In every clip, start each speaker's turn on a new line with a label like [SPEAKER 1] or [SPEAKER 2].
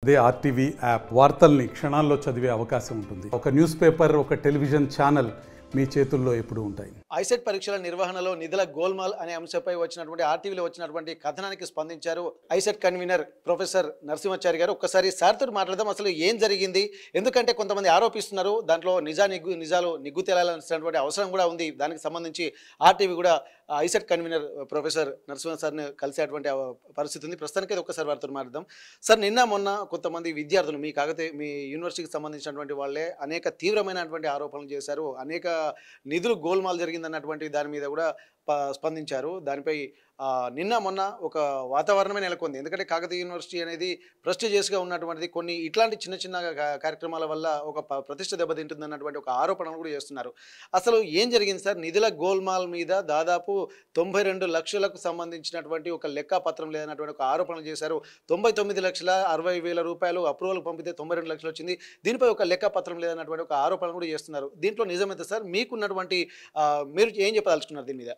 [SPEAKER 1] అదే RTV app వార్తల్ని క్షణాల్లో చదివే అవకాశం ఉంటుంది ఒక న్యూస్ పేపర్ ఒక టెలివిజన్ ఛానల్ మీ చేతుల్లో ఎప్పుడూ ఉంటాయి
[SPEAKER 2] ఐసెట్ పరీక్షల నిర్వహణలో నిధుల గోల్మాల్ అనే అంశంపై వచ్చినటువంటి ఆర్టీవీలో వచ్చినటువంటి కథనానికి స్పందించారు ఐసెట్ కన్వీనర్ ప్రొఫెసర్ నరసింహాచారి గారు ఒక్కసారి సార్తో మాట్లాడదాం అసలు ఏం జరిగింది ఎందుకంటే కొంతమంది ఆరోపిస్తున్నారు దాంట్లో నిజా నిగ్గు నిజాలు నిగ్గు తేలాల్సినటువంటి అవసరం కూడా ఉంది దానికి సంబంధించి ఆర్టీవీ కూడా ఆ ఐసెట్ కన్వీనర్ ప్రొఫెసర్ నరసింహ సార్ని కలిసేటువంటి అవ- పరిస్థితి ఉంది ప్రస్తుతానికి అయితే ఒక్కసారి వారితో మాట్లాడదాం సార్ నిన్న మొన్న కొంతమంది విద్యార్థులు మీ కాకతే మీ యూనివర్సిటీకి సంబంధించినటువంటి వాళ్ళే అనేక తీవ్రమైనటువంటి ఆరోపణలు చేశారు అనేక నిధులు గోల్మాల్ జరిగిందన్నటువంటి దాని మీద కూడా ప- స్పందించారు దానిపై ఆ, నిన్న మొన్న ఒక వాతావరణమే నెలకొంది ఎందుకంటే కాకతీయ యూనివర్సిటీ అనేది ప్రెస్టిజియస్గా ఉన్నటువంటిది కొన్ని ఇట్లాంటి చిన్న చిన్న కా- కార్యక్రమాల వల్ల ఒక ప- ప్రతిష్ట దెబ్బతింటుంది అన్నటువంటి ఒక ఆరోపణలు కూడా చేస్తున్నారు అసలు ఏం జరిగింది సార్ నిధుల గోల్మాల్ మీద దాదాపు తొంభై రెండు లక్షలకు సంబంధించినటువంటి ఒక లెక్క పత్రం లేదన్నటువంటి ఒక ఆరోపణలు చేశారు తొంభై తొమ్మిది లక్షల అరవై వేల రూపాయలు అప్రూవల్ పంపితే తొంభై రెండు లక్షలు వచ్చింది దీనిపై ఒక లెక్క పత్రం లేదన్నటువంటి ఒక ఆరోపణలు కూడా చేస్తున్నారు దీంట్లో నిజమైతే సార్ మీకున్నటువంటి ఆ, మీరు ఏం చెప్పదలుచుకున్నారు దీని మీద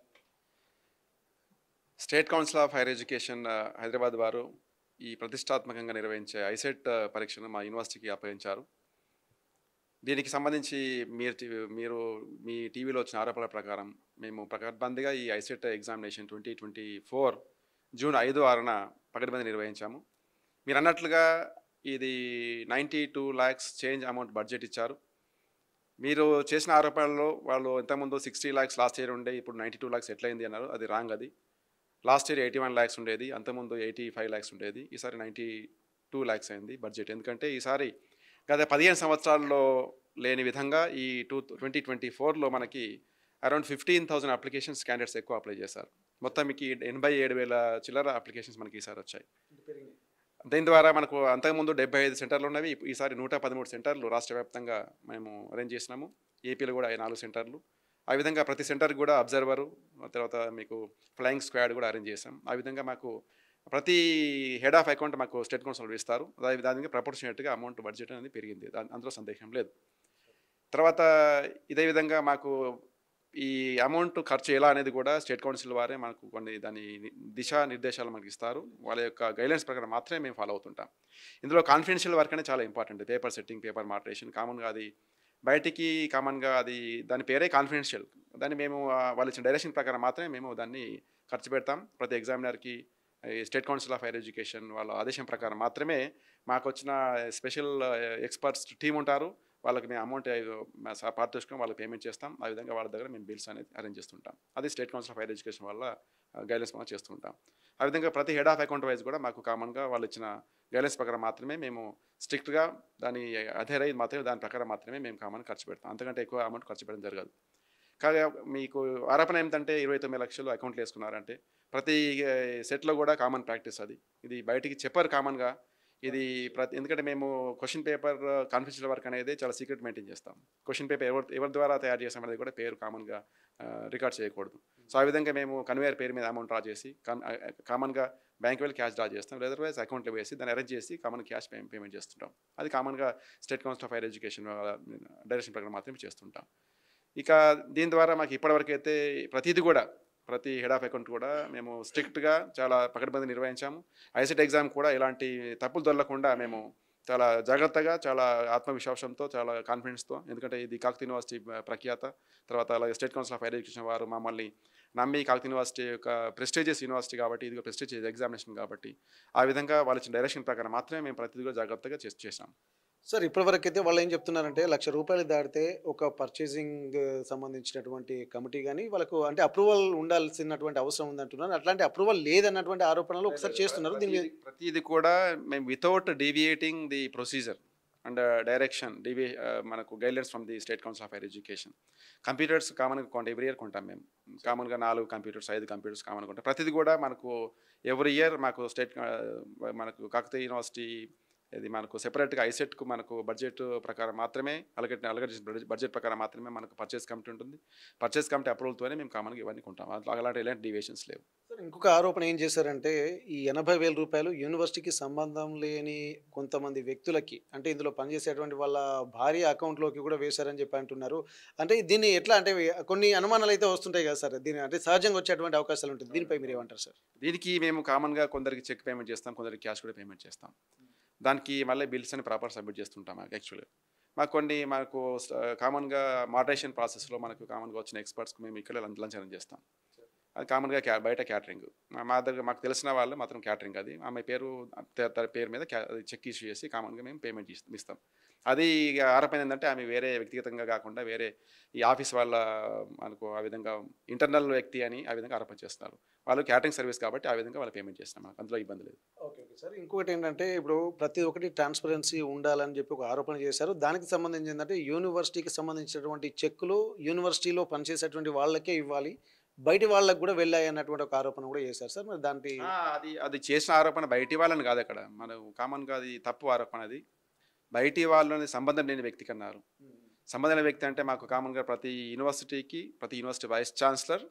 [SPEAKER 3] state council of higher education ఆ, హైదరాబాద్ వారు ఈ ప్రతిష్టాత్మకంగా నిర్వహించే ఐసెట్ ఆ, పరీక్షను మా యూనివర్సిటీకి అప్పగించారు దీనికి సంబంధించి మీరు టీ- మీరు మీ టీవీలో వచ్చిన ఆరోపణల ప్రకారం మేము పకడ్బందీగా ఈ ICET examination twenty twenty four June ఐదు ఆరున పకడ్బందీ నిర్వహించాము మీరు అన్నట్లుగా ఇది ninety two lakhs change amount budget ఇచ్చారు మీరు చేసిన ఆరోపణలో వాళ్ళు ఇంతకుముందు సిక్స్టీ ల్యాక్స్ లాస్ట్ ఇయర్ ఉండే ఇప్పుడు నైంటీ టూ ల్యాక్స్ ఎట్లయింది అన్నారు అది రాంగ్ అది last year eighty one lakhs ఉండేది అంతకుముందు ఎయిటీ ఫైవ్ ల్యాక్స్ ఉండేది ఈసారి నైంటీ టూ ల్యాక్స్ అయింది బడ్జెట్ ఎందుకంటే ఈసారి గత పదిహేను సంవత్సరాల్లో లేని విధంగా ఈ టూ ట్వంటీ ట్వంటీ ఫోర్లో మనకి around fifteen thousand applications candidates ఎక్కువ అప్లై చేశారు మొత్తం మీకు ఎనభై ఏడు వేల చిల్లర అప్లికేషన్స్ మనకి ఈసారి వచ్చాయి దీని ద్వారా మనకు అంతకుముందు డెబ్బై ఐదు సెంటర్లు ఉన్నవి ఇప్పు- ఈసారి నూట పదమూడు సెంటర్లు రాష్ట్ర వ్యాప్తంగా మేము అరేంజ్ చేసినాము ఏపీలో కూడా నాలుగు సెంటర్లు ఆ విధంగా ప్రతి సెంటర్కి కూడా అబ్జర్వరు తర్వాత మీకు ఫ్లయింగ్ స్క్వాడ్ కూడా అరేంజ్ చేసాం ఆ విధంగా మాకు ప్రతి హెడ్ ఆఫ్ అకౌంట్ మాకు స్టేట్ కౌన్సిల్ ఇస్తారు దాని దానికి ప్రపోర్షనేట్గా అమౌంట్ బడ్జెట్ అనేది పెరిగింది దాని అందులో సందేహం లేదు తర్వాత ఇదే విధంగా మాకు ఈ అమౌంట్ ఖర్చు ఎలా అనేది కూడా స్టేట్ కౌన్సిల్ వారే మనకు కొన్ని దాని దిశా నిర్దేశాలు మనకి ఇస్తారు వాళ్ళ యొక్క గైడ్లైన్స్ ప్రకారం మాత్రమే మేము ఫాలో అవుతుంటాం ఇందులో కాన్ఫిడెన్షియల్ వర్క్ అనేది చాలా important paper setting paper moderation కామన్గా అది బయటికి కామన్గా అది దాని పేరే కాన్ఫిడెన్షియల్ దాన్ని మేము ఆ, వాళ్ళు ఇచ్చిన డైరెక్షన్ ప్రకారం మాత్రమే మేము దాన్ని ఖర్చు పెడతాం ప్రతి ఎగ్జామినర్కి state council of higher education వాళ్ళ ఆదేశం ప్రకారం మాత్రమే మాకు వచ్చిన స్పెషల్ ఎక్స్పర్ట్స్ టీం ఉంటారు వాళ్ళకి మేము అమౌంట్ పారితోషికం వాళ్ళకి పేమెంట్ చేస్తాం ఆ విధంగా వాళ్ళ దగ్గర మేము బిల్స్ అనేది అరేంజ్ చేస్తుంటాం అది state council of higher education వల్ల గైడెన్స్ మనం చేస్తుంటాం ఆ విధంగా ప్రతి హెడ్ ఆఫ్ అకౌంట్ వైజ్ కూడా మాకు కామన్గా వాళ్ళు ఇచ్చిన గైడెన్స్ ప్రకారం మాత్రమే మేము స్ట్రిక్ట్గా దాని అధైర్ అయ్యి మాత్రమే దాని ప్రకారం మాత్రమే మేము కామన్ ఖర్చు పెడతాం అంతకంటే ఎక్కువ అమౌంట్ ఖర్చు పెట్టడం జరగదు కాగా మీకు ఆరోపణ ఏమిటంటే ఇరవై తొమ్మిది లక్షలు అకౌంట్లు వేసుకున్నారంటే ప్రతి సెట్లో కూడా కామన్ ప్రాక్టీస్ అది ఇది బయటికి చెప్పరు కామన్గా ఇది ప్రతి ఎందుకంటే మేము క్వశ్చన్ పేపర్ కాన్ఫిడెన్షియల్ వర్క్ అనేది చాలా సీక్రెట్ మెయింటైన్ చేస్తాం క్వశ్చన్ పేపర్ ఎవరి ఎవరి ద్వారా తయారు చేస్తాం అనేది కూడా పేరు కామన్గా రికార్డ్ చేయకూడదు సో ఆ విధంగా మేము కన్వేయర్ పేరు మీద అమౌంట్ డ్రా చేసి కామన్గా బ్యాంక్ వెళ్ళి క్యాష్ డ్రా చేస్తాం అదర్వైజ్ అకౌంట్లో వేసి దాన్ని అరేంజ్ చేసి కామన్ క్యాష్ పేమెంట్ చేస్తుంటాం అది కామన్గా state council of higher education direction ప్రకారం మాత్రమే చేస్తుంటాం ఇక దీని ద్వారా మాకు ఇప్పటివరకు అయితే ప్రతిదీ కూడా ప్రతి హెడ్ ఆఫ్ అకౌంట్ కూడా మేము స్ట్రిక్ట్గా చాలా పకడ్బందీ నిర్వహించాము ఐసెట్ ఎగ్జామ్ కూడా ఎలాంటి తప్పులు దొరలకుండా మేము చాలా జాగ్రత్తగా చాలా ఆత్మవిశ్వాసంతో చాలా కాన్ఫిడెన్స్తో ఎందుకంటే ఇది కాకతీయ యూనివర్సిటీ ప్రఖ్యాత తర్వాత అలాగే state council of higher education వారు మమ్మల్ని నమ్మి కాకతీయ యూనివర్సిటీ యొక్క ప్రెస్టీజియస్ యూనివర్సిటీ కాబట్టి ఇది ప్రెస్టీజియస్ ఎగ్జామినేషన్ కాబట్టి ఆ విధంగా వాళ్ళు ఇచ్చిన డైరెక్షన్ ప్రకారం మాత్రమే మేము ప్రతిదీ కూడా జాగ్రత్తగా చేసి చేసాం
[SPEAKER 2] సార్ ఇప్పటివరకు అయితే వాళ్ళు ఏం చెప్తున్నారంటే లక్ష రూపాయలు దాటితే ఒక పర్చేసింగ్ సంబంధించినటువంటి కమిటీ కానీ వాళ్ళకు అంటే అప్రూవల్ ఉండాల్సినటువంటి అవసరం ఉందంటున్నారు అట్లాంటి అప్రూవల్ లేదన్నటువంటి ఆరోపణలు ఒకసారి చేస్తున్నారు దీని మీద
[SPEAKER 3] ప్రతిదీ- ప్రతిదీ కూడా మేము without deviating the procedure and direction డివి మనకు guidelines from the state council of higher education computers కామన్గా కొంటాం ఎవ్రీ ఇయర్ కొంటాం మేము కామన్గా నాలుగు కంప్యూటర్స్ ఐదు కంప్యూటర్స్ కామన్ కొంటాం ప్రతిదీ కూడా మనకు ఎవ్రీ ఇయర్ మాకు స్టేట్ మనకు కాకతీయ యూనివర్సిటీ ఇది మనకు సెపరేట్గా ఐసెట్కు మనకు బడ్జెట్ ప్రకారం మాత్రమే అలగట్ అలగట్ బడ్జెట్ ప్రకారం మాత్రమే మనకు పర్చేస్ కమిటీ ఉంటుంది పర్చేస్ కమిటీ అప్రూవల్తోనే మేము కామన్గా ఇవన్నీ కొంటాం అట్లా అలాంటి ఎలాంటి డివియేషన్స్ లేవు
[SPEAKER 2] సార్ ఇంకొక ఆరోపణ ఏం చేశారంటే ఈ ఎనభై వేల రూపాయలు యూనివర్సిటీకి సంబంధం లేని కొంతమంది వ్యక్తులకి అంటే ఇందులో పనిచేసేటువంటి వాళ్ళ భార్య అకౌంట్లోకి కూడా వేశారని చెప్పి అంటున్నారు అంటే దీన్ని ఎట్లా అంటే కొన్ని అనుమానాలు అయితే వస్తుంటాయి కదా సార్ దీని అంటే సహజంగా వచ్చేటువంటి అవకాశాలు ఉంటుంది దీనిపై మీరు ఏమంటారు సార్
[SPEAKER 3] దీనికి మేము కామన్గా కొందరికి చెక్ పేమెంట్ చేస్తాం కొందరికి క్యాష్ కూడా పేమెంట్ చేస్తాం దానికి మళ్ళీ బిల్స్ అని ప్రాపర్ సబ్మిట్ చేస్తుంటాం మాకు యాక్చువల్గా మాకు కొన్ని మాకు కామన్గా మోడరేషన్ ప్రాసెస్లో మనకు కామన్గా వచ్చిన ఎక్స్పర్ట్స్కి మేము ఇక్కడ లంచ్ లంచ్ అరేంజ్ చేస్తాం అది కామన్గా క్యా బయట క్యాటరింగ్ మా మా దగ్గర మాకు తెలిసిన వాళ్ళు మాత్రం క్యాటరింగ్ అది ఆమె పేరు త- తన పేరు మీద క్యా అది చెక్ ఇష్యూ చేసి కామన్గా మేము పేమెంట్ ఇస్తాం ఇస్తాం అది ఇక ఆరోపణ ఏంటంటే ఆమె వేరే వ్యక్తిగతంగా కాకుండా వేరే ఈ ఆఫీస్ వాళ్ళ మనకు ఆ విధంగా ఇంటర్నల్ వ్యక్తి అని ఆ విధంగా ఆరోపణ చేస్తున్నారు వాళ్ళు క్యాటరింగ్ సర్వీస్ కాబట్టి ఆ విధంగా వాళ్ళు పేమెంట్ చేస్తున్నాం మాకు అందులో ఇబ్బంది లేదు
[SPEAKER 2] ఓకే ఓకే సార్ ఇంకొకటి ఏంటంటే ఇప్పుడు ప్రతి ఒక్కటి ట్రాన్స్పరెన్సీ ఉండాలని చెప్పి ఒక ఆరోపణ చేశారు దానికి సంబంధించి ఏంటంటే యూనివర్సిటీకి సంబంధించినటువంటి చెక్కులు యూనివర్సిటీలో పనిచేసేటువంటి వాళ్ళకే ఇవ్వాలి బయటి వాళ్ళకి కూడా వెళ్ళాయి అన్నటువంటి ఒక ఆరోపణ కూడా చేశారు సార్ మరి దానికి
[SPEAKER 3] ఆ, అది అది చేసిన ఆరోపణ బయటి వాళ్ళని కాదు అక్కడ మనం కామన్గా అది తప్పు ఆరోపణ అది బయటి వాళ్ళని సంబంధం లేని వ్యక్తికి అన్నారు సంబంధం లేని వ్యక్తి అంటే మాకు కామన్గా ప్రతి యూనివర్సిటీకి ప్రతి యూనివర్సిటీ వైస్ ఛాన్సలర్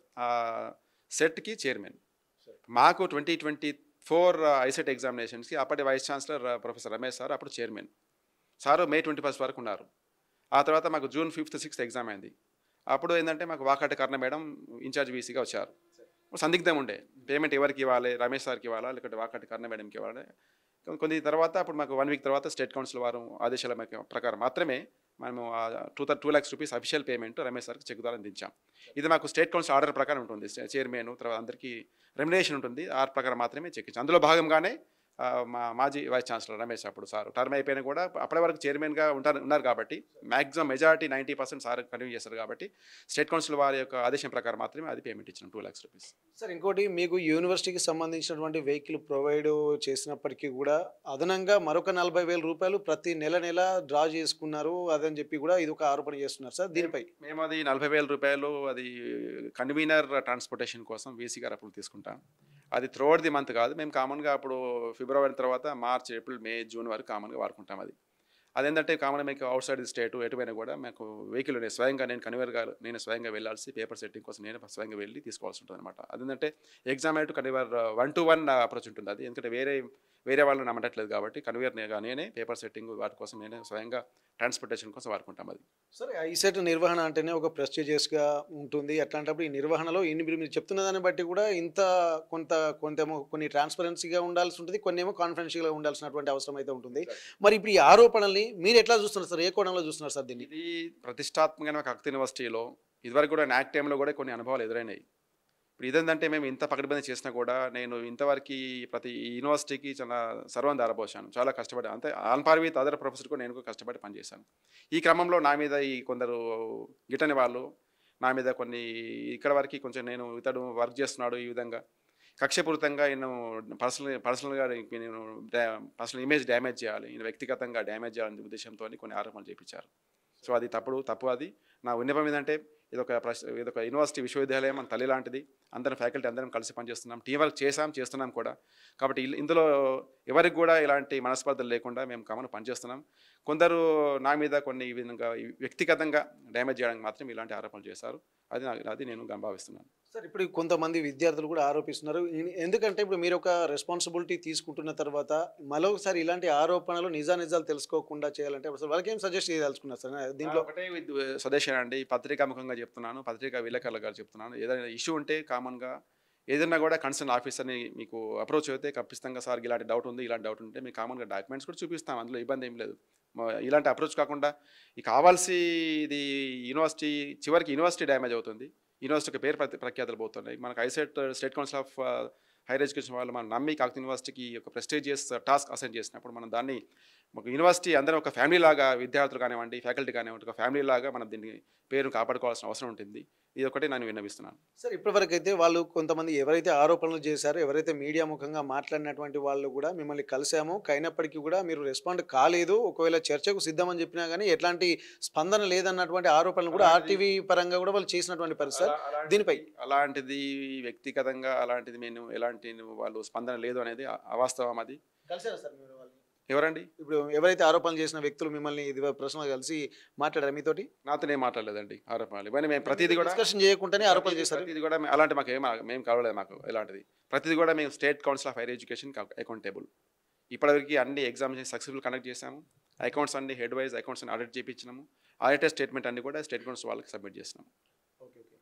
[SPEAKER 3] సెట్కి చైర్మన్ మాకు ట్వంటీ ట్వంటీ ఫోర్ ఐసెట్ ఎగ్జామినేషన్స్కి అప్పటి vice chancellor professor Ramesh sir అప్పుడు chairman sir May twenty first వరకు ఉన్నారు ఆ తర్వాత మాకు జూన్ ఫిఫ్త్ సిక్స్త్ ఎగ్జామ్ అయింది అప్పుడు ఏంటంటే మాకు వాకాటి కర్ణ మేడం ఇన్ఛార్జ్ వీసీగా వచ్చారు సందిగ్ధం ఉండే పేమెంట్ ఎవరికి ఇవ్వాలి రమేష్ సార్కి ఇవ్వాలా లేకపోతే వాకాటి కర్ణ మేడంకి ఇవ్వాలి కొ- కొన్ని తర్వాత అప్పుడు మాకు వన్ వీక్ తర్వాత స్టేట్ కౌన్సిల్ వారు ఆదేశాల మేరకు- ప్రకారం మాత్రమే మనము two two lakhs rupees official payment Ramesh సార్కి చెక్ ద్వారా అందించాం ఇది మాకు స్టేట్ కౌన్సిల్ ఆర్డర్ ప్రకారం ఉంటుంది చైర్మన్ తర్వాత అందరికీ రెమ్యునేషన్ ఉంటుంది ఆ ప్రకారం మాత్రమే చెక్ ఇచ్చాం అందులో భాగంగానే ఆ, మా మాజీ వైస్ ఛాన్సలర్ రమేష్ అప్పుడు సార్ టర్మ్ అయిపోయినా కూడా అప్పటి వరకు చైర్మన్గా ఉంటారు ఉన్నారు కాబట్టి maximum majority ninety percent sir continue చేస్తారు కాబట్టి స్టేట్ కౌన్సిల్ వారి యొక్క ఆదేశం ప్రకారం మాత్రమే అది పేమెంట్ ఇచ్చినాం టూ ల్యాక్స్ రూపీస్
[SPEAKER 2] సార్ ఇంకోటి మీకు యూనివర్సిటీకి సంబంధించినటువంటి వెహికల్ ప్రొవైడ్ చేసినప్పటికీ కూడా అదనంగా మరొక నలభై వేల రూపాయలు ప్రతి నెల నెల డ్రా చేసుకున్నారు అదని చెప్పి కూడా ఇది ఒక ఆరోపణ చేస్తున్నారు సార్ దీనిపై
[SPEAKER 3] మేము అది నలభై వేల రూపాయలు అది కన్వీనర్ ట్రాన్స్పోర్టేషన్ కోసం వీసీ గారు అప్పుడు తీసుకుంటాం అది త్రోడ్ ది మంత్ కాదు మేము కామన్గా అప్పుడు ఫిబ్రవరి తర్వాత మార్చ్ ఏప్రిల్ మే జూన్ వరకు కామన్గా వాడుకుంటాం అది అదేంటంటే కామన్ మీకు అవుట్ సైడ్ స్టేట్ ఎటువైనా కూడా మాకు వెహికల్ నేను స్వయంగా నేను కన్వీనర్గా నేను స్వయంగా వెళ్ళాల్సి పేపర్ సెట్టింగ్ కోసం నేను స్వయంగా వెళ్ళి తీసుకోవాల్సి ఉంటుంది అనమాట అదేంటంటే exam to convener one to one approach ఉంటుంది అది ఎందుకంటే వేరే వేరే వాళ్ళని నమ్మట్లేదు కాబట్టి కన్వీనర్ నేనే పేపర్ సెట్టింగ్ వాటి కోసం నేనే స్వయంగా ట్రాన్స్పోర్టేషన్ కోసం వాడుకుంటాం అది
[SPEAKER 2] సరే ఐసెట్ నిర్వహణ అంటేనే ఒక ప్రెస్టీజియస్గా ఉంటుంది అట్లాంటప్పుడు ఈ నిర్వహణలో ఇన్ని మీరు మీరు చెప్తున్న దాన్ని బట్టి కూడా ఇంత కొంత కొంతేమో కొన్ని ట్రాన్స్పరెన్సీగా ఉండాల్సి ఉంటుంది కొన్ని ఏమో కాన్ఫిడెన్షియల్గా ఉండాల్సినటువంటి అవసరం అయితే ఉంటుంది మరి ఇప్పుడు ఈ ఆరోపణల్ని మీరు ఎట్లా చూస్తున్నారు సార్ ఏ కోణంలో చూస్తున్నారు సార్ దీన్ని
[SPEAKER 3] ఇది ప్రతిష్టాత్మకమైన ఒక అక్త యూనివర్సిటీలో ఇదివరకు కూడా నాక్ టైంలో కూడా కొన్ని అనుభవాలు ఎదురైనాయి ఇప్పుడు ఇదేంటంటే మేము ఇంత పకడ్బందీ చేసినా కూడా నేను ఇంతవరకు ప్రతి ఈ యూనివర్సిటీకి చాలా సర్వం దారపోసాను చాలా కష్టపడి అంతే on par with other professor కూడా నేను కూడా కష్టపడి పనిచేశాను ఈ క్రమంలో నా మీద ఈ కొందరు గిట్టని వాళ్ళు నా మీద కొన్ని ఇక్కడ వరకు కొంచెం నేను ఇతడు వర్క్ చేస్తున్నాడు ఈ విధంగా కక్షపూరితంగా నేను పర్సనల్ పర్సనల్గా నేను పర్సనల్ ఇమేజ్ డ్యామేజ్ చేయాలి నేను వ్యక్తిగతంగా డ్యామేజ్ చేయాలనే ఉద్దేశంతో కొన్ని ఆరోపణలు చేపించారు సో అది తప్పుడు తప్పు అది నా విన్నపం ఏంటంటే ఇది ఒక ప్రశ్ ఇది ఒక యూనివర్సిటీ విశ్వవిద్యాలయం మన తల్లి లాంటిది అందరం ఫ్యాకల్టీ అందరం కలిసి పనిచేస్తున్నాం టీం వర్క్ చేసాం చేస్తున్నాం కూడా కాబట్టి ఇల్- ఇందులో ఎవరికి కూడా ఇలాంటి మనస్పర్ధలు లేకుండా మేము కమను పనిచేస్తున్నాం కొందరు నా మీద కొన్ని ఈ విధంగా ఈ వ్యక్తిగతంగా డ్యామేజ్ చేయడానికి మాత్రం ఇలాంటి ఆరోపణలు చేశారు అది నా- అది నేను గం- భావిస్తున్నాను
[SPEAKER 2] సార్ ఇప్పుడు కొంతమంది విద్యార్థులు కూడా ఆరోపిస్తున్నారు ఇన్- ఎందుకంటే ఇప్పుడు మీరు ఒక రెస్పాన్సిబిలిటీ తీసుకుంటున్న తర్వాత మరొకసారి ఇలాంటి ఆరోపణలు నిజానిజాలు తెలుసుకోకుండా చేయాలంటే అసలు వాళ్ళకి ఏం సజెస్ట్ చేయదలుచుకున్నారు సార్ దీంట్లో
[SPEAKER 3] ఒకటే సజెషన్ అండి పత్రికాముఖంగా చెప్తున్నాను పత్రికా విలేకరులుగా చెప్తున్నాను ఏదైనా ఇష్యూ ఉంటే కామన్గా ఏదైనా కూడా కన్సర్న్ ఆఫీసర్ని మీకు అప్రోచ్ అయితే ఖచ్చితంగా సార్ ఇలాంటి డౌట్ ఉంది ఇలాంటి డౌట్ ఉంటే మీకు కామన్గా డాక్యుమెంట్స్ కూడా చూపిస్తాం అందులో ఇబ్బంది ఏం లేదు మ- ఇలాంటి అప్రోచ్ కాకుండా ఈ కావాల్సి ఇది యూనివర్సిటీ చివరికి యూనివర్సిటీ డ్యామేజ్ అవుతుంది యూనివర్సిటీకి పేరు ప్రతి ప్రఖ్యాతలు పోతున్నాయి మనకు ICET state council of higher education వాళ్ళు మనం నమ్మి కాకతీయ యూనివర్సిటీకి ఒక ప్రెస్టీజియస్ టాస్క్ అసైన్ చేసినప్పుడు మనం దాన్ని ఒక యూనివర్సిటీ అందరం ఒక ఫ్యామిలీ లాగా విద్యార్థులు కానివ్వండి ఫ్యాకల్టీ కానివ్వండి ఒక ఫ్యామిలీ లాగా మనం దీన్ని పేరు కాపాడుకోవాల్సిన అవసరం ఉంటుంది ఇది ఒకటి నేను విన్నవిస్తున్నాను
[SPEAKER 2] సార్ ఇప్పటివరకు అయితే వాళ్ళు కొంతమంది ఎవరైతే ఆరోపణలు చేశారో ఎవరైతే మీడియా ముఖంగా మాట్లాడినటువంటి వాళ్ళు కూడా మిమ్మల్ని కలిసాము అయినప్పటికీ కూడా మీరు రెస్పాండ్ కాలేదు ఒకవేళ చర్చకు సిద్ధమని చెప్పినా కానీ ఎట్లాంటి స్పందన లేదన్నటువంటి ఆరోపణలు కూడా
[SPEAKER 3] అలాంటిది-
[SPEAKER 2] ఆర్టీవీ పరంగా కూడా వాళ్ళు చేసినటువంటి పరిస్థితి సార్
[SPEAKER 3] అలా- అలాంటిది-
[SPEAKER 2] దీనిపై?
[SPEAKER 3] అలాంటిది వ్యక్తిగతంగా అలాంటిది నేను ఎలాంటి వాళ్ళు స్పందన లేదు అనేది అ- అవాస్తవం అది
[SPEAKER 2] కలిసారా సార్ మీరు వాళ్ళని
[SPEAKER 3] ఎవరండి
[SPEAKER 2] ఇప్పుడు ఎవరైతే ఆరోపణలు చేసిన వ్యక్తులు మిమ్మల్ని ఇది ప్రశ్నలు కలిసి మాట్లాడారు మీతోటి
[SPEAKER 3] నాతో నేను మాట్లాడలేదండి ఆరోపణలు ఇవన్నీ మేము ప్రతిదీ కూడా
[SPEAKER 2] డిస్కషన్ చేయకుండానే ఆరోపణలు
[SPEAKER 3] ప్రతిదీ-
[SPEAKER 2] చేశారు
[SPEAKER 3] ప్రతిదీ కూడా మే- అలాంటి మాకు ఏం మేము కలవలేదు మాకు ఎలాంటిది ప్రతిదీ కూడా మేము state council of higher education accountable ఇప్పటివరకు అన్ని ఎగ్జామ్స్ సక్సెస్ఫుల్ కండక్ట్ చేశాము అకౌంట్స్ అన్ని హెడ్ వైజ్ అకౌంట్స్ అన్ని ఆడిట్ చేయించినాము ఆడిటర్ స్టేట్మెంట్ అన్ని కూడా స్టేట్ కౌన్సిల్ వాళ్ళకి సబ్మిట్ చేసినాము
[SPEAKER 2] okay okay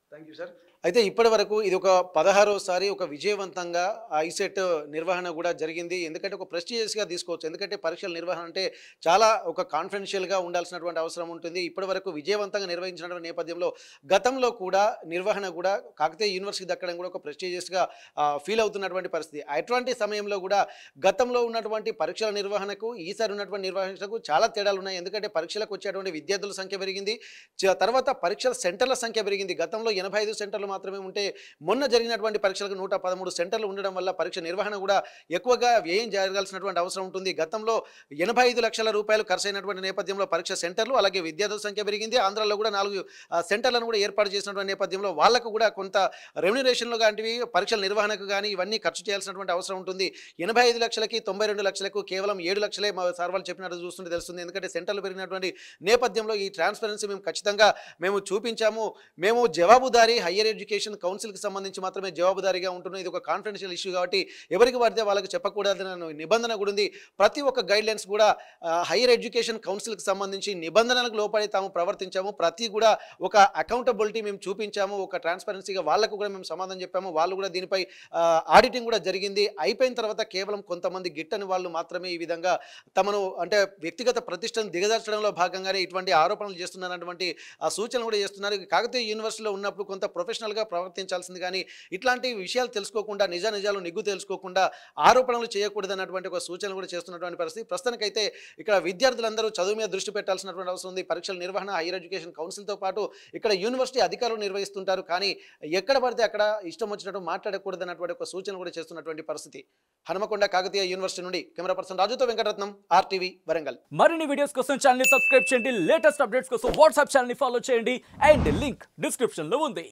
[SPEAKER 2] thank you sir అయితే ఇప్పటి వరకు ఇది ఒక పదహారోసారి ఒక విజయవంతంగా ఐసెట్ నిర్వహణ కూడా జరిగింది ఎందుకంటే ఒక ప్రెస్టీజియస్గా తీసుకోవచ్చు ఎందుకంటే పరీక్షల నిర్వహణ అంటే చాలా ఒక కాన్ఫిడెన్షియల్గా ఉండాల్సినటువంటి అవసరం ఉంటుంది ఇప్పటి వరకు విజయవంతంగా నిర్వహించినటువంటి నేపథ్యంలో గతంలో కూడా నిర్వహణ కూడా కాకతీయ యూనివర్సిటీ దక్కడం కూడా ఒక ప్రెస్టీజియస్గా ఫీల్ అవుతున్నటువంటి పరిస్థితి అటువంటి సమయంలో కూడా గతంలో ఉన్నటువంటి పరీక్షల నిర్వహణకు ఈసారి ఉన్నటువంటి నిర్వహణకు చాలా తేడాలు ఉన్నాయి ఎందుకంటే పరీక్షలకు వచ్చేటువంటి విద్యార్థుల సంఖ్య పెరిగింది చ- తర్వాత పరీక్షల సెంటర్ల సంఖ్య పెరిగింది గతంలో ఎనభై ఐదు సెంటర్లు మాత్రమే ఉంటే మొన్న జరిగినటువంటి పరీక్షలకు నూట పదమూడు సెంటర్లు ఉండడం వల్ల పరీక్ష నిర్వహణ కూడా ఎక్కువగా వ్యయం జరగాల్సినటువంటి అవసరం ఉంటుంది గతంలో ఎనభై ఐదు లక్షల రూపాయలు ఖర్చు అయినటువంటి నేపథ్యంలో పరీక్ష సెంటర్లు అలాగే విద్యార్థుల సంఖ్య పెరిగింది ఆంధ్రాలో కూడా నాలుగు ఆ, సెంటర్లను కూడా ఏర్పాటు చేసినటువంటి నేపథ్యంలో వాళ్ళకు కూడా కొంత రెమ్యునరేషన్లు లాంటివి పరీక్షల నిర్వహణకు కానీ ఇవన్నీ ఖర్చు చేయాల్సినటువంటి అవసరం ఉంటుంది ఎనభై ఐదు లక్షలకి తొంభై రెండు లక్షలకు కేవలం ఏడు లక్షలే మా సార్ వాళ్ళు చెప్పినట్టు చూస్తుంటే తెలుస్తుంది ఎందుకంటే సెంటర్లు పెరిగినటువంటి నేపథ్యంలో ఈ ట్రాన్స్పరెన్సీ మేము ఖచ్చితంగా మేము చూపించాము మేము జవాబుదారీ హయ్యర్ ఎడ్యుకేషన్ కౌన్సిల్కి సంబంధించి మాత్రమే జవాబుదారీగా ఉంటున్నాం ఇది ఒక కాన్ఫిడెన్షియల్ ఇష్యూ కాబట్టి ఎవరికి పడితే వాళ్ళకి చెప్పకూడదన్న నిబంధన కూడా ఉంది ప్రతి ఒక్క గైడ్ లైన్స్ కూడా హయ్యర్ ఎడ్యుకేషన్ కౌన్సిల్కి సంబంధించి నిబంధనలకు లోపడి తాము ప్రవర్తించాము ప్రతి కూడా ఒక అకౌంటబిలిటీ మేము చూపించాము ఒక ట్రాన్స్పరెన్సీగా వాళ్ళకు కూడా మేము సమాధానం చెప్పాము వాళ్ళు కూడా దీనిపై ఆడిటింగ్ కూడా జరిగింది అయిపోయిన తర్వాత కేవలం కొంతమంది గిట్టని వాళ్ళు మాత్రమే ఈ విధంగా తమను అంటే వ్యక్తిగత ప్రతిష్టను దిగజార్చడంలో భాగంగానే ఇటువంటి ఆరోపణలు చేస్తున్నటువంటి ఆ సూచనలు కూడా చేస్తున్నారు కాకతీయ యూనివర్సిటీలో ఉన్నప్పుడు కొంత ప్రొఫెషనల్గా ప్రవర్తించాల్సింది కానీ ఇట్లాంటి విషయాలు తెలుసుకోకుండా నిజ నిజాలు నిగ్గు తెలుసుకోకుండా ఆరోపణలు చేయకూడదన్నటువంటి ఒక సూచన కూడా చేస్తున్నటువంటి పరిస్థితి ప్రస్తుతానికైతే ఇక్కడ విద్యార్థులందరూ చదువు మీద దృష్టి పెట్టాల్సినటువంటి అవసరం ఉంది పరీక్షల నిర్వహణ హైయర్ ఎడ్యుకేషన్ కౌన్సిల్తో పాటు ఇక్కడ యూనివర్సిటీ అధికారులు నిర్వహిస్తుంటారు కానీ ఎక్కడ పడితే అక్కడ ఇష్టం వచ్చినట్టు మాట్లాడకూడదన్నటువంటి ఒక సూచన కూడా చేస్తున్నటువంటి పరిస్థితి హనుమకొండ కాకతీయ యూనివర్సిటీ నుండి కెమెరా పర్సన్ రాజుతో వెంకటరత్నం ఆర్టీవీ వరంగల్
[SPEAKER 4] మరిన్ని వీడియోస్ కోసం ఛానల్ ని సబ్స్క్రైబ్ చేయండి లేటెస్ట్ అప్డేట్స్ కోసం వాట్సాప్ ఛానల్ ని ఫాలో చేయండి అండ్ లింక్ డిస్క్రిప్షన్ లో ఉంది